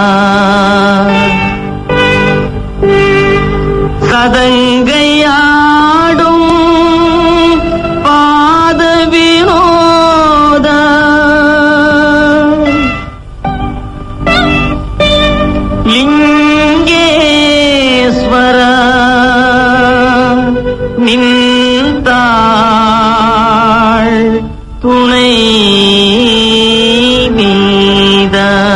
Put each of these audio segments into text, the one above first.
சதங்கையாடும் பாத வினோத லிங்கேஸ்வர நின்றாள் துணை நீத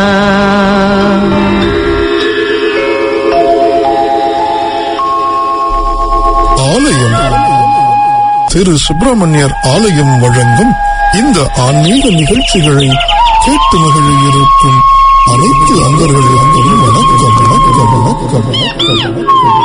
ஆலயம் திரு சுப்பிரமணியர் ஆலயம் வழங்கும் இந்த ஆன்மீக நிகழ்ச்சிகளை கேட்டு மகிழ இருக்கும் அனைத்து அன்பர்களுக்கும் வணக்கம் வணக்கம் வணக்கம் வணக்கம்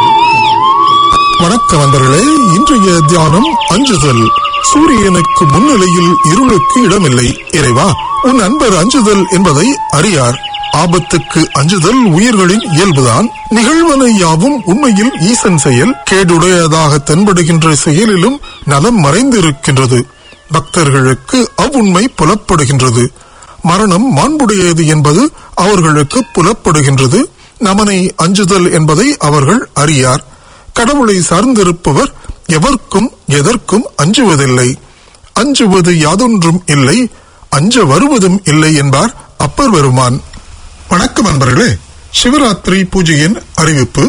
வணக்கம் அன்பர்களே இன்றைய தியானம் அஞ்சுதல் சூரியனுக்கு முன்னிலையில் இருளுக்கு இடமில்லை இறைவா உன் அன்பர் அஞ்சுதல் என்பதை அறியார் ஆபத்துக்கு அஞ்சுதல் உயிர்களின் இயல்புதான் நிகழ்வன யாவும் உண்மையில் ஈசன் செயல் கேடுடையதாக தென்படுகின்ற செயலிலும் நலம் மறைந்திருக்கின்றது பக்தர்களுக்கு அவ்வுண்மை புலப்படுகின்றது மரணம் மாண்புடையது என்பது அவர்களுக்கு புலப்படுகின்றது நமனை அஞ்சுதல் என்பதை அவர்கள் அறியார் கடவுளை சார்ந்திருப்பவர் எவர்க்கும் எதற்கும் அஞ்சுவதில்லை அஞ்சுவது யாதொன்றும் இல்லை அஞ்ச வருவதும் இல்லை என்பார் அப்பர் பெருமான் வணக்கம் அன்பர்களே சிவராத்திரி பூஜையின் அறிவிப்பு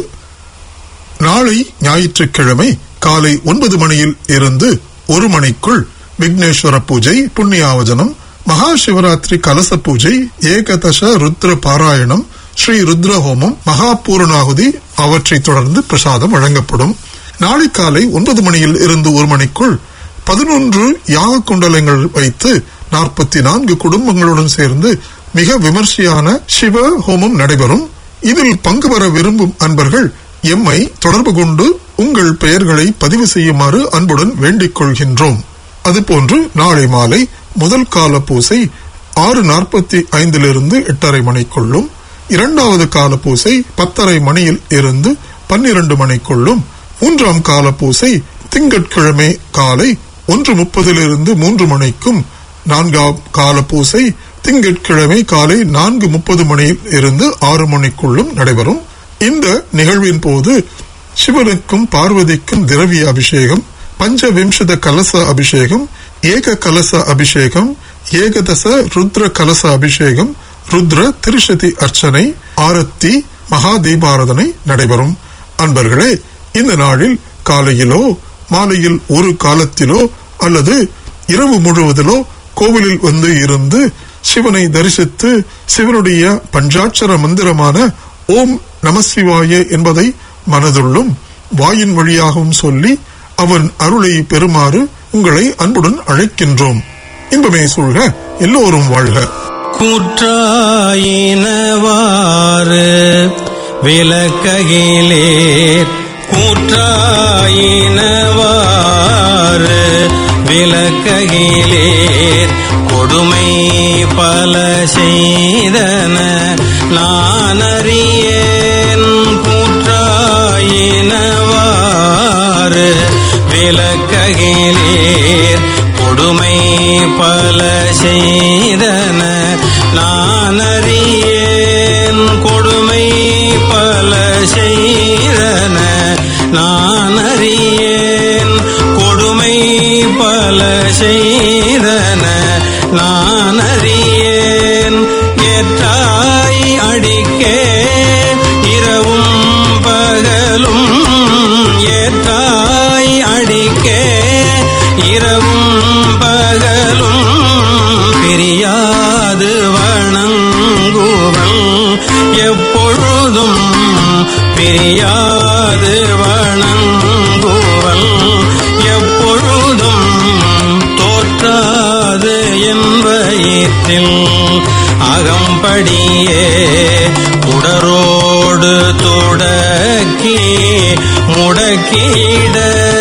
நாளை ஞாயிற்றுக்கிழமை காலை ஒன்பது மணியில் இருந்து ஒரு மணிக்குள் விக்னேஸ்வர பூஜை புண்ணியாவஜனம் மகா சிவராத்திரி கலச பூஜை ஏகதச ருத்ர பாராயணம் ஸ்ரீ ருத்ர ஹோமம் மகா பூரணாகுதி அவற்றைத் தொடர்ந்து பிரசாதம் வழங்கப்படும் நாளை காலை ஒன்பது மணியில் இருந்து ஒரு மணிக்குள் பதினொன்று யாக குண்டலங்கள் வைத்து நாற்பத்தி நான்கு குடும்பங்களுடன் சேர்ந்து மிக விமர்சையான சிவ ஹோமம் நடைபெறும் இதில் பங்கு பெற விரும்பும் அன்பர்கள் எம்மை தொடர்பு கொண்டு உங்கள் பெயர்களை பதிவு செய்யுமாறு அன்புடன் வேண்டிக் கொள்கின்றோம் அதுபோன்று நாளை மாலை முதல் கால பூசை ஆறு நாற்பத்தி ஐந்திலிருந்து எட்டரை மணிக்குள்ளும் இரண்டாவது கால பூசை பத்தரை மணியில் இருந்து பன்னிரண்டு மணிக்குள்ளும் மூன்றாம் கால பூசை திங்கட்கிழமை காலை ஒன்று முப்பதிலிருந்து மூன்று மணிக்கும் நான்காம் கால பூசை திங்கட்கிழமை காலை நான்கு முப்பது மணியில் இருந்து ஆறு மணிக்குள்ளும் நடைபெறும் இந்த நிகழ்வின் போது சிவனுக்கும் பார்வதிக்கும் திரவிய அபிஷேகம் பஞ்சவிம்சத கலச அபிஷேகம் ஏக கலச அபிஷேகம் ஏகதச ருத்ர கலச அபிஷேகம் ருத்ர திருஷதி அர்ச்சனை ஆரத்தி மகா தீபாராதனை நடைபெறும் அன்பர்களே இந்த நாளில் காலையிலோ மாலையில் ஒரு காலத்திலோ அல்லது இரவு முழுவதிலோ கோவிலில் வந்து இருந்து சிவனை தரிசித்து சிவனுடைய பஞ்சாட்சர மந்திரமான ஓம் நமசிவாய என்பதை மனதுள்ளும் வாயின் வழியாகவும் சொல்லி அவன் அருளை பெறுமாறு உங்களை அன்புடன் அழைக்கின்றோம் இன்பமே சொல்க எல்லோரும் வாழ்க கூற்றாயினவாறு விளக்ககிலேர் கூற்றாயினவாறு விளக்ககிலேர் கொடுமை பல செய்தன நான் அறியேன் கூற்றாயினவாறு விளக்ககிலேர் கொடுமை பல செய்தன நான் அறியேன் கொடுமை பல செய்தன நான் அறியேன் கொடுமை பல செய்தன நான் அறியேன் ஏற்றாய் அடிக்கே இரவும் பகலும் ஏற்றாய் அடிக்கே இரவும் பகலும் பிரியாது வணங்குவன் எப்பொழுதும் பிரியாது வணங்குவன் எப்பொழுதும் தோற்றாது என்பயிற்றில் அகம்படியே உடரோடு தொடக்கி முடக்கிட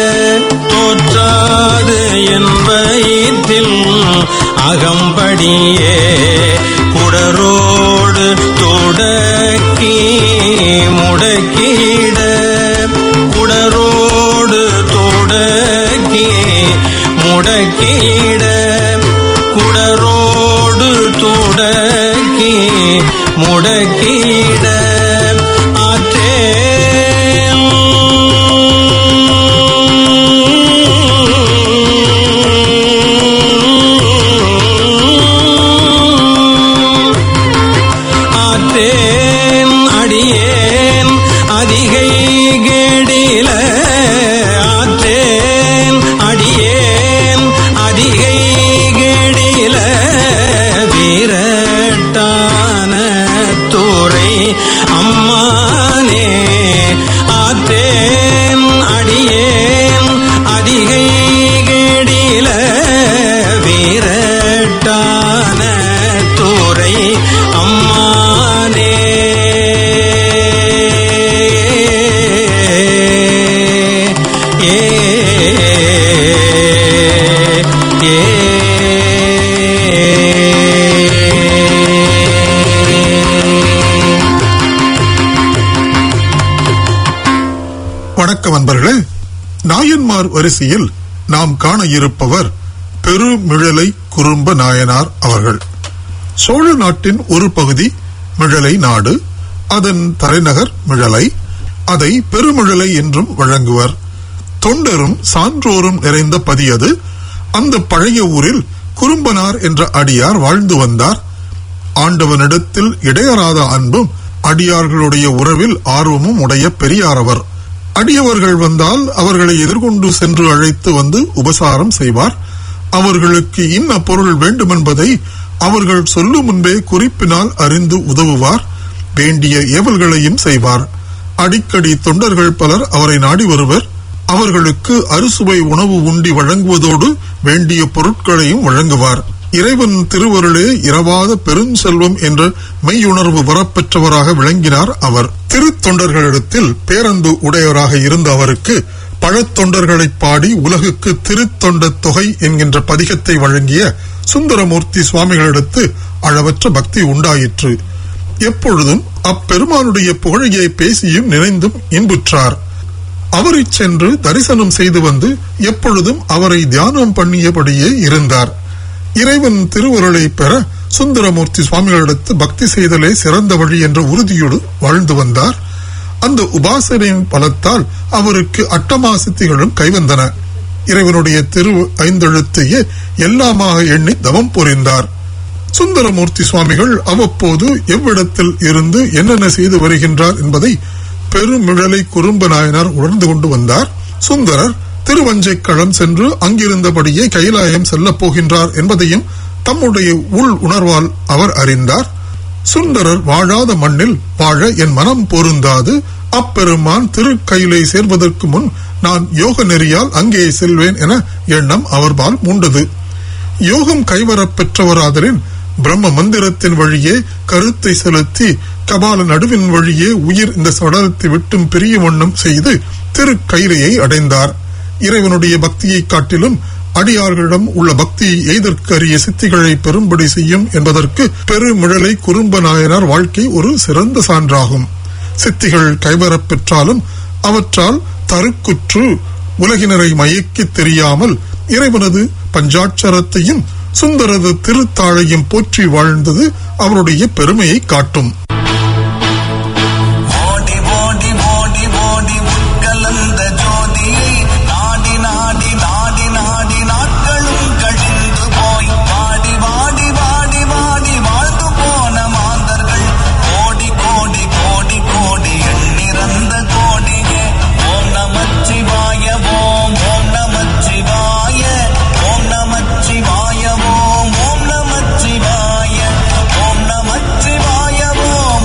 தோற்றாது என்பயிற்றில் அகம்படியே குடரோடு தொடக்கி முடக்கிட குடரோடு தொடக்கி முடக்கிட குடரோடு தொடக்கி முடக்கிட கீட ஆற்றேன் ஆற்றேன் அடியேன் அதிகை கேடில ஆற்றேன் அடியேன் அதிகை கேடில வீரட்டான தூரை அம்மானே ஆற்றேன் அடியேன் அதிகை கேடில வீரட்டான தூரை அம்மானே ஏ ஏ வணக்கம் அன்பர்களே நாயன்மார் வரிசையில் நாம் காண இருப்பவர் பெருமிழலை குறும்ப நாயனார் அவர்கள் சோழ நாட்டின் ஒரு பகுதி மிழலை நாடு அதன் தலைநகர் மிழலை அதை பெருமிழலை என்றும் வழங்குவர் தொண்டரும் சான்றோரும் நிறைந்த பதி அது அந்த பழைய ஊரில் குறும்பனார் என்ற அடியார் வாழ்ந்து வந்தார் ஆண்டவனிடத்தில் இடையறாத அன்பும் அடியார்களுடைய உறவில் ஆர்வமும் உடைய பெரியார் அவர் அடியவர்கள் வந்தால் அவர்களை எதிர்கொண்டு சென்று அழைத்து வந்து உபசாரம் செய்வார் அவர்களுக்கு இன்ன பொருள் வேண்டுமென்பதை அவர்கள் சொல்லும் முன்பே குறிப்பினால் அறிந்து உதவுவார் வேண்டிய ஏவல்களையும் செய்வார் அடிக்கடி தொண்டர்கள் பலர் அவரை நாடி வருவர் அவர்களுக்கு அறுசுவை உணவு உண்டி வழங்குவதோடு வேண்டிய பொருட்களையும் வழங்குவார் இறைவன் திருவருளே இரவாத பெருஞ்செல்வம் என்ற மெய்யுணர்வு வரப்பெற்றவராக விளங்கினார் அவர் திருத்தொண்டர்களிடத்தில் பேரன்பு உடையவராக இருந்த அவருக்கு பழத்தொண்டர்களைப் பாடி உலகுக்கு திருத்தொண்ட தொகை என்கின்ற பதிகத்தை வழங்கிய சுந்தரமூர்த்தி சுவாமிகளிடத்து அளவற்ற பக்தி உண்டாயிற்று எப்பொழுதும் அப்பெருமானுடைய புகழையை பேசியும் நினைந்தும் இன்புற்றார் அவரை சென்று தரிசனம் செய்து வந்து எப்பொழுதும் அவரை தியானம் பண்ணியபடியே இருந்தார் இறைவன் திருவருளை பெற சுந்தரமூர்த்தி சுவாமிகளிடத்து பக்தி செய்தலே சிறந்த வழி என்ற உறுதியோடு வாழ்ந்து வந்தார் அந்த உபாசனையின் பலத்தால் அவருக்கு அட்டமா சித்திகளும் கைவந்தன இறைவனுடைய திரு ஐந்தெழுத்தையே எல்லாமாக எண்ணி தவம் புரிந்தார் சுந்தரமூர்த்தி சுவாமிகள் அவ்வப்போது எவ்விடத்தில் இருந்து என்னென்ன செய்து வருகின்றார் என்பதை பெருமிழலை குறும்ப நாயனார் உணர்ந்து கொண்டு வந்தார் சுந்தரர் திருவஞ்சைக்களம் சென்று அங்கிருந்தபடியே கைலாயம் செல்லப் போகின்றார் என்பதையும் தம்முடைய உள் உணர்வால் அவர் அறிந்தார் சுந்தரர் வாழாத மண்ணில் வாழ என் மனம் பொருந்தாது அப்பெருமான் திருக்கையிலை சேர்வதற்கு முன் நான் யோக நெறியால் அங்கே செல்வேன் என எண்ணம் அவர்பால் மூண்டது யோகம் கைவரப் பெற்றவராதலின் பிரம்ம மந்திரத்தின் வழியே கருத்தை செலுத்தி கபால நடுவின் வழியே உயிர் இந்த சடலத்தை விட்டும் பிரிய வண்ணம் செய்து திருக்கைலையை அடைந்தார் இறைவனுடைய பக்தியைக் காட்டிலும் அடியார்களிடம் உள்ள பக்தியை எய்தற்கு அறிய சித்திகளை பெரும்படி செய்யும் என்பதற்கு பெருமிழலை குறும்ப நாயனார் வாழ்க்கை ஒரு சிறந்த சான்றாகும் சித்திகள் கைவரப் பெற்றாலும் அவற்றால் தருக்குற்று உலகினரை மயக்கித் தெரியாமல் இறைவனது பஞ்சாட்சரத்தையும் சுந்தரது திருத்தாழையும் போற்றி வாழ்ந்தது அவருடைய பெருமையை காட்டும் ஓடி ஓடி ஓடி ஓடி உட்கலந்த ஜோதியை நாடி நாடி நாடி நாடி நாட்களும் கழிந்து போய் வாடி வாடி வாடி வாடி வாழ்ந்து போன மாந்தர்கள் கோடி கோடி கோடி கோடி எண்ணிறந்த கோடியே ஓம் நமச்சிவாய ஓம் ஓம் நமச்சிவாய ஓம் நமச்சிவாய ஓம் ஓம் நமச்சிவாய ஓம் நமச்சிவாய ஓம்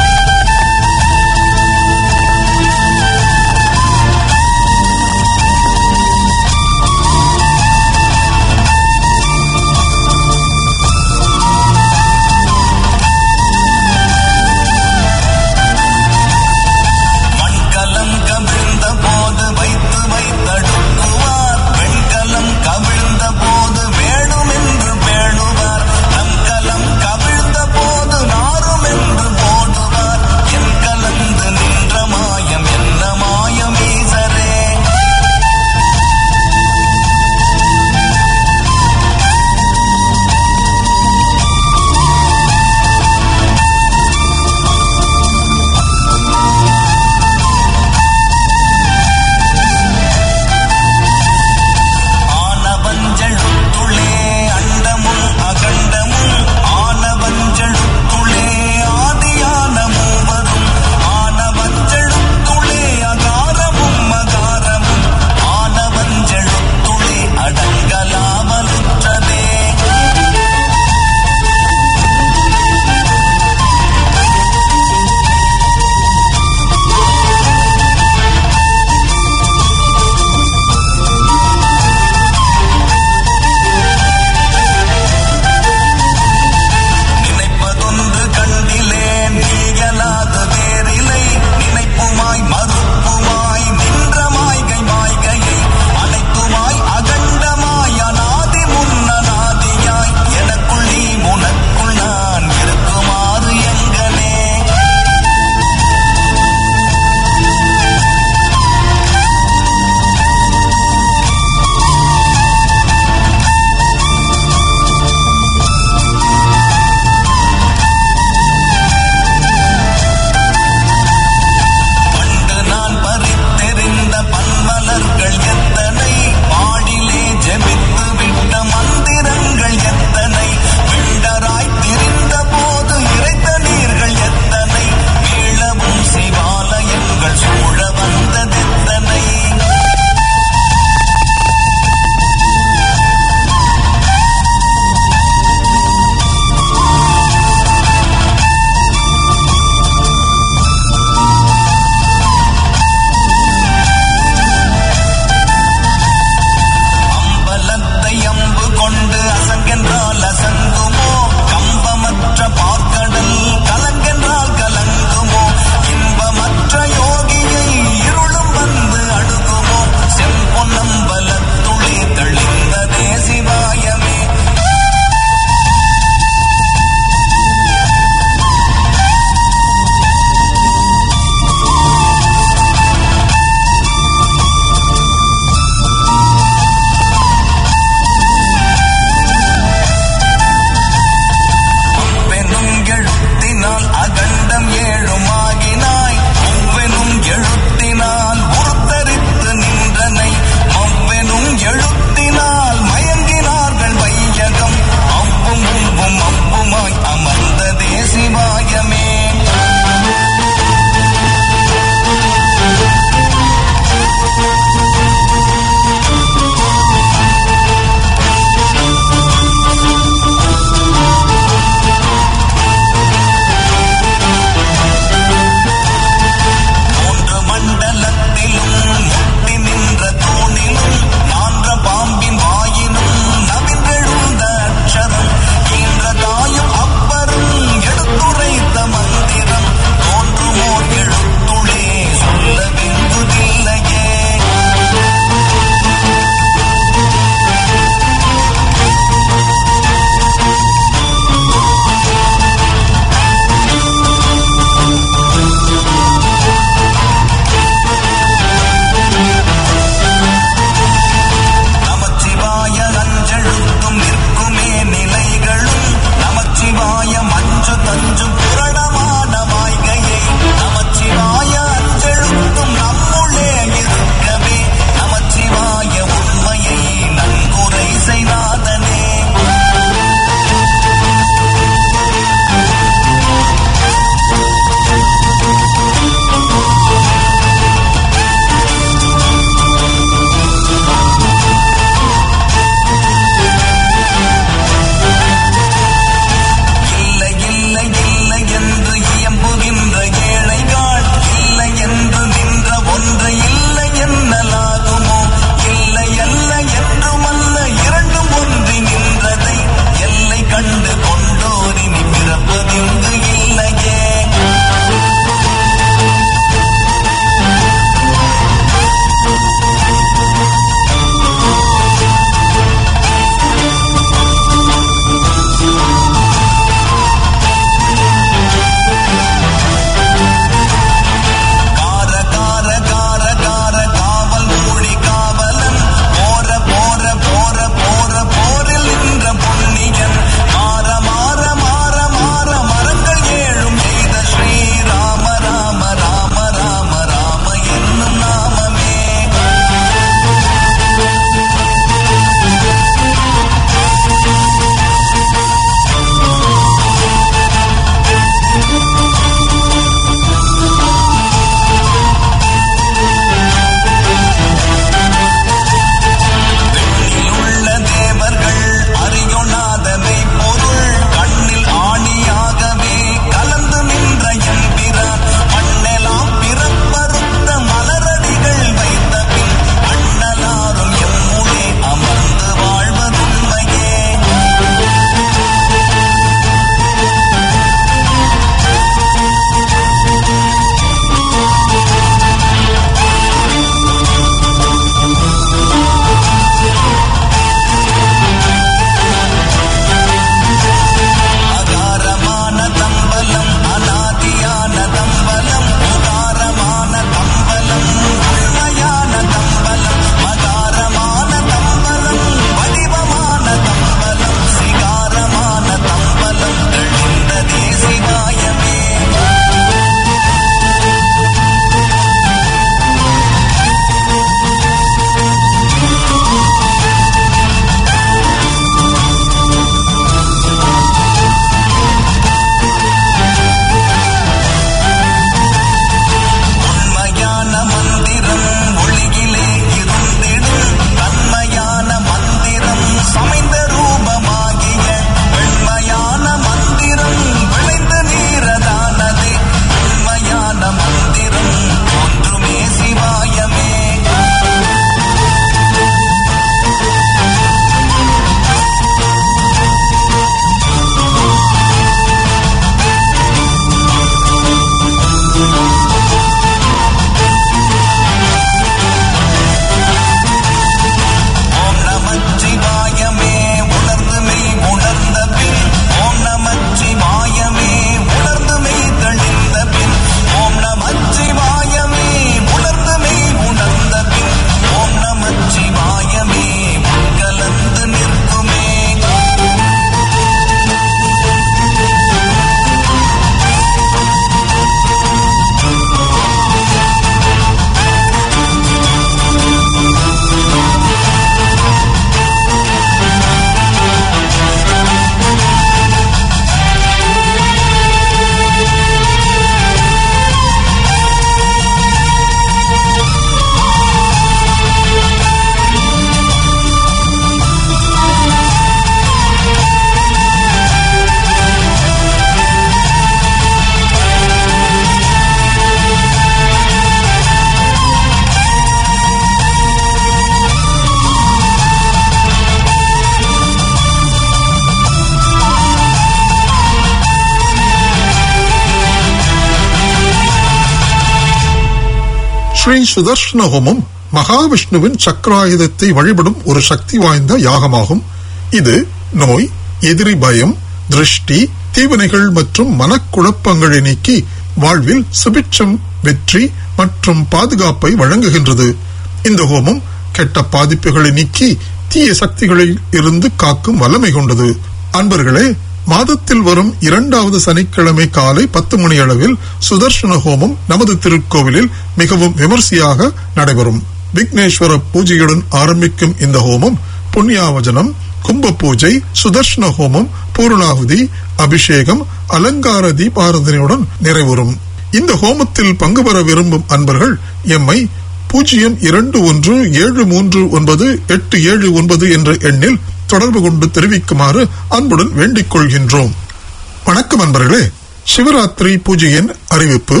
ஸ்ரீ சுதர்ஷன ஹோமம் மகாவிஷ்ணுவின் சக்கராயுதத்தை வழிபடும் ஒரு சக்தி வாய்ந்த யாகமாகும் இது நோய் எதிரி பயம் திருஷ்டி தீவினைகள் மற்றும் மனக்குழப்பங்களை நீக்கி வாழ்வில் சுபிட்சம் வெற்றி மற்றும் பாதுகாப்பை வழங்குகின்றது இந்த ஹோமம் கெட்ட பாதிப்புகளை நீக்கி தீய சக்திகளில் இருந்து காக்கும் வல்லமை கொண்டது அன்பர்களே மாதத்தில் வரும் இரண்டாவது சனிக்கிழமை காலை பத்து மணி அளவில் சுதர்சன ஹோமம் நமது திருக்கோவிலில் மிகவும் விமர்சையாக நடைபெறும் விக்னேஸ்வர பூஜையுடன் ஆரம்பிக்கும் இந்த ஹோமம் புண்ணியாவஜனம் கும்ப பூஜை சுதர்ஷன ஹோமம் பூர்ணாகுதி அபிஷேகம் அலங்கார தீபாராதனையுடன் நிறைவுறும் இந்த ஹோமத்தில் பங்கு பெற விரும்பும் அன்பர்கள் எம்மை பூஜ்ஜியம் இரண்டு ஒன்று ஏழு மூன்று ஒன்பது எட்டு ஏழு ஒன்பது என்ற எண்ணில் தொடர்பு கொண்டு தெரிவிக்குமாறு அன்புடன் வேண்டிக் கொள்கின்றோம் வணக்கம் அன்பர்களே சிவராத்திரி பூஜையின் அறிவிப்பு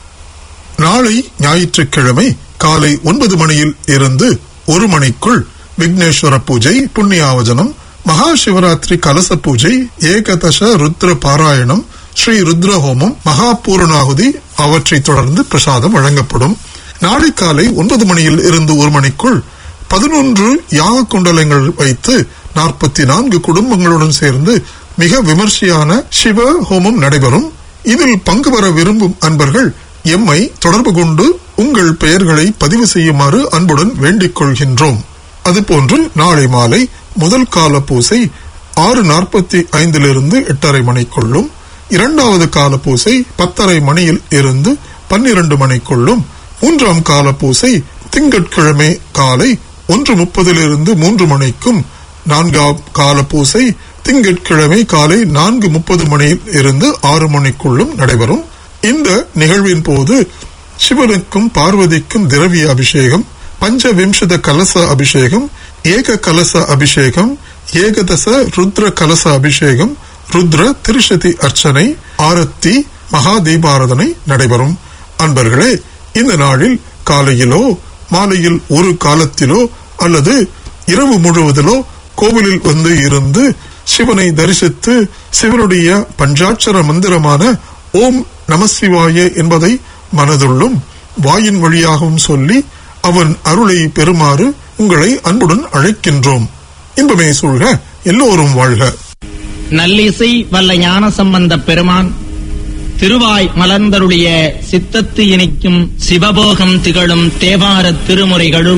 நாளை ஞாயிற்றுக்கிழமை காலை ஒன்பது மணியில் இருந்து ஒரு மணிக்குள் விக்னேஸ்வர பூஜை புண்ணியாவஜனம் மகா சிவராத்திரி கலச பூஜை ஏகதச ருத்ர பாராயணம் ஸ்ரீ ருத்ர ஹோமம் மகா பூரணாகுதி அவற்றை தொடர்ந்து பிரசாதம் வழங்கப்படும் நாளை காலை ஒன்பது மணியில் இருந்து ஒரு மணிக்குள் பதினொன்று யாக குண்டலங்கள் வைத்து நாற்பத்தி நான்கு குடும்பங்களுடன் சேர்ந்து மிக விமர்சையான சிவ ஹோமம் நடைபெறும் இதில் பங்கு பெற விரும்பும் அன்பர்கள் எம்மை தொடர்பு கொண்டு உங்கள் பெயர்களை பதிவு செய்யுமாறு அன்புடன் வேண்டிக் கொள்கின்றோம் அதுபோன்று நாளை மாலை முதல் கால பூசை ஆறு நாற்பத்தி ஐந்திலிருந்து எட்டரை மணிக்குள்ளும் இரண்டாவது கால பூசை பத்தரை மணியில் இருந்து பன்னிரண்டு மணிக்குள்ளும் மூன்றாம் கால பூசை திங்கட்கிழமை காலை ஒன்று முப்பதிலிருந்து மூன்று மணிக்கும் நான்காம் கால பூசை திங்கட்கிழமை காலை நான்கு முப்பது மணியில் இருந்து ஆறு மணிக்குள்ளும் நடைபெறும் இந்த நிகழ்வின் போது சிவனுக்கும் பார்வதிக்கும் திரவிய அபிஷேகம் பஞ்சவிம்சத கலச அபிஷேகம் ஏக கலச அபிஷேகம் ஏகதச ருத்ர கலச அபிஷேகம் ருத்ர திருஷதி அர்ச்சனை ஆரத்தி மகா தீபாராதனை நடைபெறும் அன்பர்களே இந்த நாளில் காலையிலோ மாலையில் ஒரு காலத்திலோ அல்லது இரவு முழுவதிலோ கோவிலில் வந்து இருந்து சிவனை தரிசித்து சிவனுடைய பஞ்சாட்சர மந்திரமான ஓம் நமசிவாய என்பதை மனதுள்ளும் வாயின் வழியாகவும் சொல்லி அவன் அருளை பெறுமாறு உங்களை அன்புடன் அழைக்கின்றோம் இன்பமே சூழ்க எல்லோரும் வாழ்க நல்லிசை வல்ல ஞான சம்பந்த பெருமான் திருவாய் மலர்ந்தருடைய சித்தத்து இனிக்கும் சிவபோகம் திகழும் தேவார திருமுறைகளுள்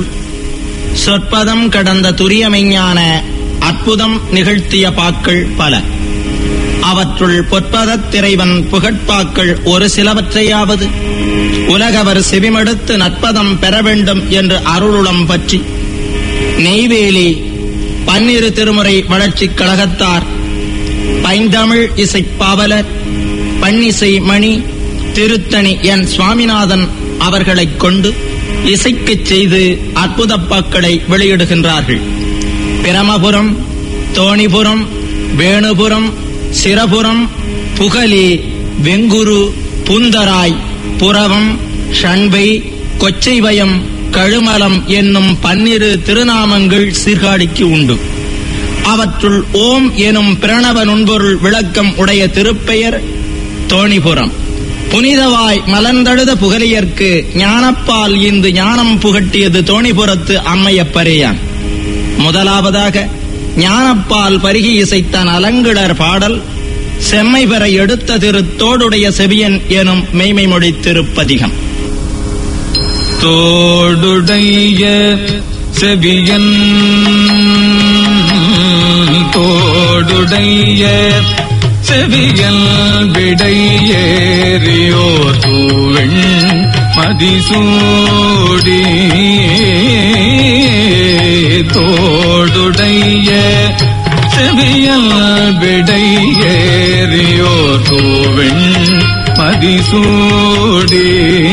சொற்பதம் கடந்த துரியமெஞ்ஞான அற்புதம் நிகழ்த்திய பாக்கள் பல அவற்றுள் பொற்பதத் திரைவன் புகழ்பாக்கள் ஒரு சிலவற்றையாவது உலகவர் செவிமடுத்து நற்பதம் பெற வேண்டும் என்று அருளுளம் பற்றி நெய்வேலி பன்னிரு திருமுறை வளர்ச்சிக் கழகத்தார் பைந்தமிழ் இசைப்பாவலர் பன்னிசை மணி திருத்தணி என் சுவாமிநாதன் அவர்களைக் கொண்டு இசைக்கச் செய்து அற்புதப்பாக்களை வெளியிடுகின்றார்கள் பிரமபுரம் தோணிபுரம் வேணுபுரம் சிரபுரம் புகலி வெங்குரு புந்தராய் புறவம் ஷண்பை கொச்சைவயம் கழுமலம் என்னும் பன்னிரு திருநாமங்கள் சீர்காழிக்கு உண்டு அவற்றுள் ஓம் எனும் பிரணவ நுண்பொருள் விளக்கம் உடைய திருப்பெயர் தோணிபுரம் புனிதவாய் மலர்ந்தழுத புகலியர்க்கு ஞானப்பால் இந்து ஞானம் புகட்டியது தோணிபுரத்து அம்மையப்பரேயான் முதலாவதாக ஞானப்பால் பருகி இசைத்தான் அலங்கிடர் பாடல் செம்மை பெற எடுத்த திரு தோடுடைய செவியன் எனும் மெய்மை மொழி திருப்பதிகம் தோடுடைய செவியன் தோடுடைய செவியல் விடை ஏறியோர் தூவெண் மதிசூடி தோடுடைய செவியல் விடை ஏறியோர் தூவெண் மதிசூடி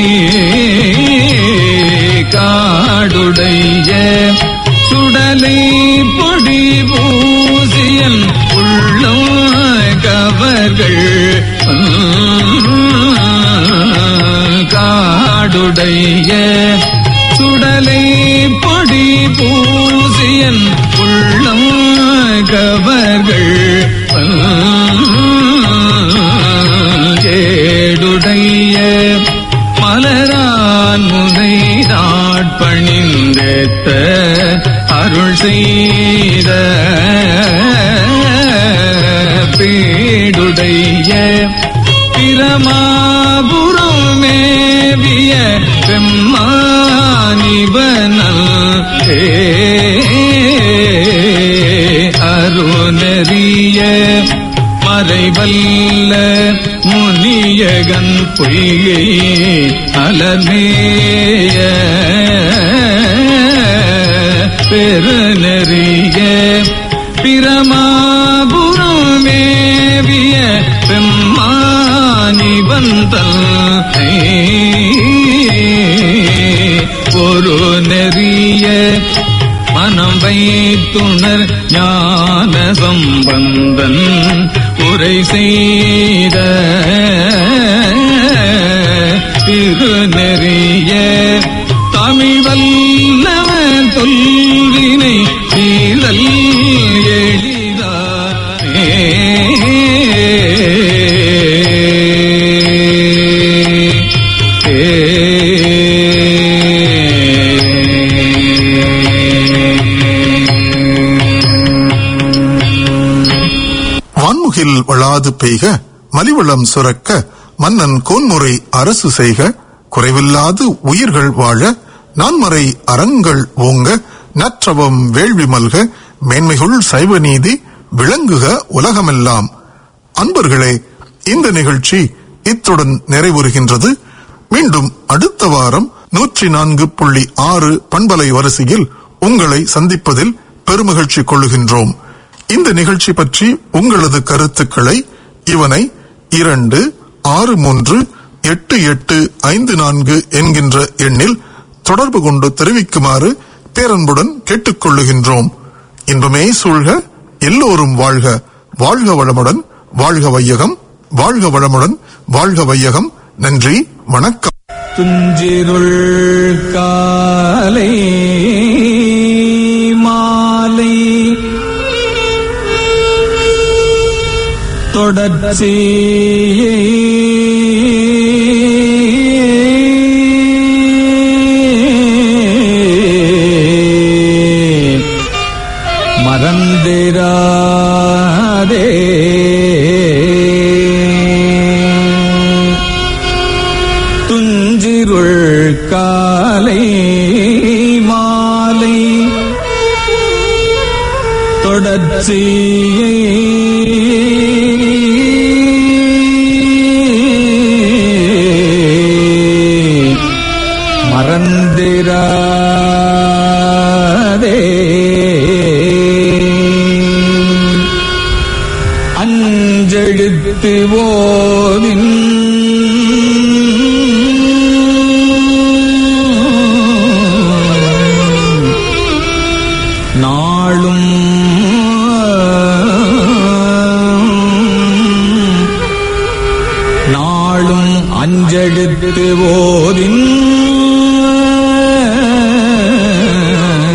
காடுடைய சுடலை பொடி பூசியன் உள்ளம் கவர்கள் காடுடைய சுடலை பொடி பூசியன் உள்ளம் கவர்கள் ஏடுடைய மலரான் முனைத பணிந்தேத்த அருள் செய்த பீடுடைய பிரமாபுரம் மேவிய பெம்மானிவனல் அருணறிய மறைவல்ல முனியகன் பொய்கை அலமேய பெருநெறிய பிரமாபுரம் மேவிய பெம்மானி வந்தல் ஒரு நெறிய மனம் வைத்துணர் ஞான சம்பந்தன் உரை செய்த திருநெறிய தமிழ் வல்லவன் தொல்வினை தீரல் வான்முகில் வளாது பெய்க மலிவளம் சுரக்க மன்னன் கோன்முறை அரசு செய்க குறைவில்லாது உயிர்கள் வாழ நான்மறை அறங்கள் ஓங்க நற்றவம் வேள்வி மல்க மேன்மைகுள் சைவ நீதி விளங்குக உலகமெல்லாம் அன்பர்களே இந்த நிகழ்ச்சி இத்துடன் நிறைவுறுகின்றது மீண்டும் அடுத்த வாரம் நூற்றி நான்கு புள்ளி ஆறு பண்பலை வரிசையில் உங்களை சந்திப்பதில் பெருமகிழ்ச்சி கொள்ளுகின்றோம் இந்த நிகழ்ச்சி பற்றி உங்களது கருத்துக்களை இவனை இரண்டு ஆறு மூன்று எட்டு எட்டு ஐந்து நான்கு என்கின்ற எண்ணில் தொடர்பு கொண்டு தெரிவிக்குமாறு பேரன்புடன் கேட்டுக்கொள்ளுகின்றோம் இன்பமே சூழ்க எல்லோரும் வாழ்க வாழ்க வளமுடன் வாழ்க வையகம் வாழ்க வளமுடன் வாழ்க வையகம் நன்றி வணக்கம் துஞ்சிருள் காலை மாலை தொடர்ச்சியை மறந்திராதே துஞ்சிருள் காலை மாலை தொடர்ச்சியை மறந்திராதே அஞ்செழுத்து ஓவின்